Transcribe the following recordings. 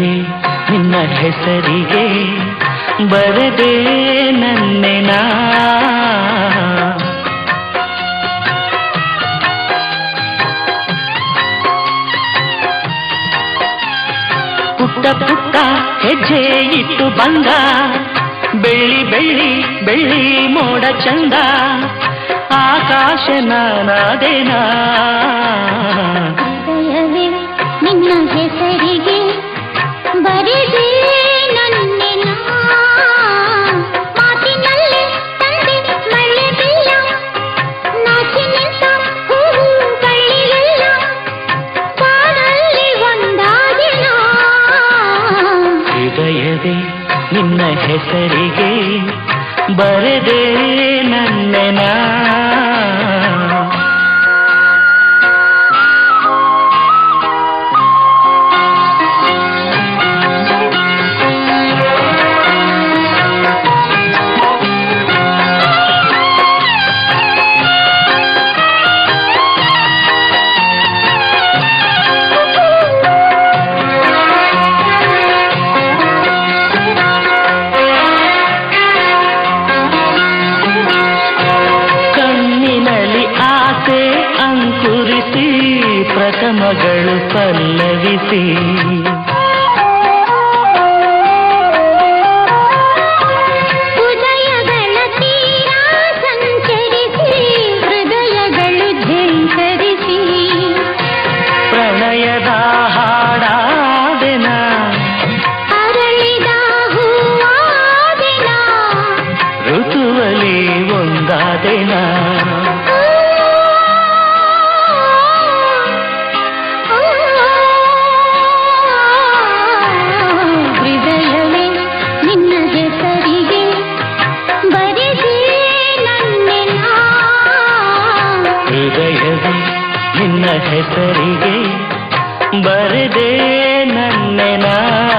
ನಿನ್ನ ಹೆಸರಿಗೆ ಬರದೆ ನನ್ನೆನಾ ಪುಟ್ಟ ಪುಟ್ಟ ಹೆಜ್ಜೆ ಇಟ್ಟು ಬಂದ ಬೆಳ್ಳಿ ಬೆಳ್ಳಿ ಬೆಳ್ಳಿ ಮೋಡ ಚಂದ ಆಕಾಶ ನಾನಾದೇನಾ ಹೃದಯವೇ ನಿನ್ನ ಹೆಸರಿಗೆ ಬರೆದೆ ನನ್ನೆನ ಮಾತಿನಲ್ಲಿ ತಂದೆ ಮಳೆ ಬೆಲ್ಲ ನಾಚಿ ನಿಂತ ಹೂವು ಬಳ್ಳಿಗೆಲ್ಲ ಬಾಳಲ್ಲಿ ಒಂದಾದಿನ ಹೃದಯವೇ ನಿನ್ನ ಹೆಸರಿಗೆ ಬರದೆ ನನ್ನೆನಾ ಕಣ್ಣಿನಲ್ಲಿ ಆಸೆ ಅಂಕುರಿಸಿ ಪ್ರಥಮಗಳು ಪಲ್ಲವಿಸಿ ಹೃದಯಗಳ ತೀರ ಸಂಚರಿಸಿ ಹೃದಯಗಳು ಝಂಕರಿಸಿ ಪ್ರಣಯದ ಹಾಡಾದೆನ ಅರಳಿದ ಹೂವಾದೆನ ಋತುವಲಿ ಒಂದಾದೆನ ಹೃದಯವೇ ನಿನ್ನ ಹೆಸರಿಗೆ ಬರೆದೆ ನನ್ನೆನ ಹೃದಯವೇ ನಿನ್ನ ಹೆಸರಿಗೆ ಬರದೆ ನನ್ನೆನಾ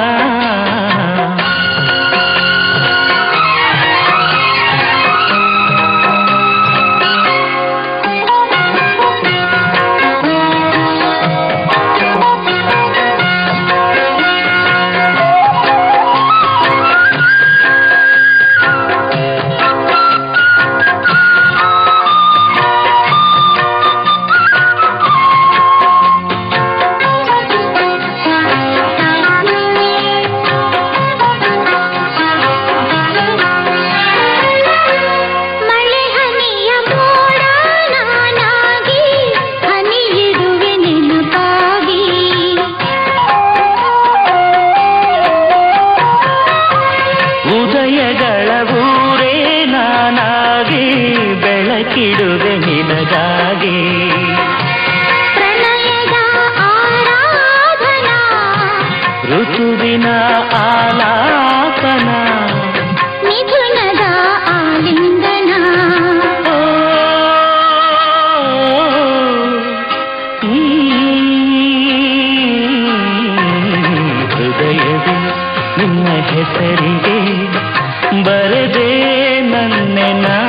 ಮಳೆ ಹನಿಯ ಮೋಡ ನಾನಾಗಿ ಹನಿಯಿಡುವೆ ನೆನಪಾಗಿ ಉದಯಗಳ ಊರೇ ನಾನಾಗಿ ಬೆಳಕಿಡುವೆ ನಿನಗಾಗಿ ಪ್ರಣಯದ ಆರಾಧನಾ ಋತುವಿನ ಆಲಾಪನ ಮಿಥುನದ ಆಲಿಂಗನ ಓ, ಹ್ಮ್, ಹೃದಯವೇ ನಿನ್ನ ಹೆಸರಿಗೆ ಬರದೆ ನನ್ನೆನಾ